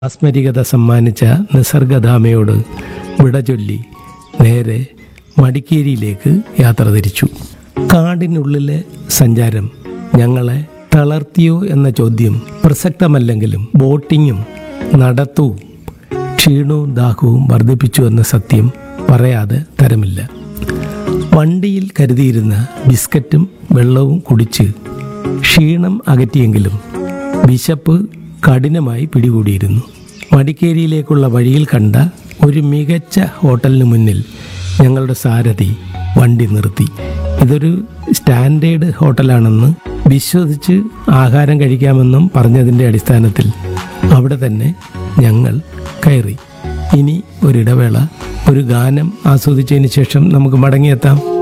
ആസ്മരികത സമ്മാനിച്ച നിസർഗധാമയോട് വിട ചൊല്ലി നേരെ മടിക്കേരിയിലേക്ക് യാത്ര തിരിച്ചു കാടിനുള്ളിലെ സഞ്ചാരം ഞങ്ങളെ തളർത്തിയോ എന്ന ചോദ്യം പ്രസക്തമല്ലെങ്കിലും ബോട്ടിങ്ങും നടത്തവും ക്ഷീണവും ദാഹവും വർദ്ധിപ്പിച്ചു എന്ന സത്യം പറയാതെ തരമില്ല വണ്ടിയിൽ കരുതിയിരുന്ന ബിസ്ക്കറ്റും വെള്ളവും കുടിച്ച് ക്ഷീണം അകറ്റിയെങ്കിലും വിശപ്പ് കഠിനമായി പിടികൂടിയിരുന്നു മടിക്കേരിയിലേക്കുള്ള വഴിയിൽ കണ്ട ഒരു മികച്ച ഹോട്ടലിന് മുന്നിൽ ഞങ്ങളുടെ സാരഥി വണ്ടി നിർത്തി ഇതൊരു സ്റ്റാൻഡേർഡ് ഹോട്ടലാണെന്ന് വിശ്വസിച്ച് ആഹാരം കഴിക്കാമെന്നും പറഞ്ഞതിൻ്റെ അടിസ്ഥാനത്തിൽ അവിടെ തന്നെ ഞങ്ങൾ കയറി ഇനി ഒരിടവേള ഒരു ഗാനം ആസ്വദിച്ചതിന് ശേഷം നമുക്ക് മടങ്ങിയെത്താം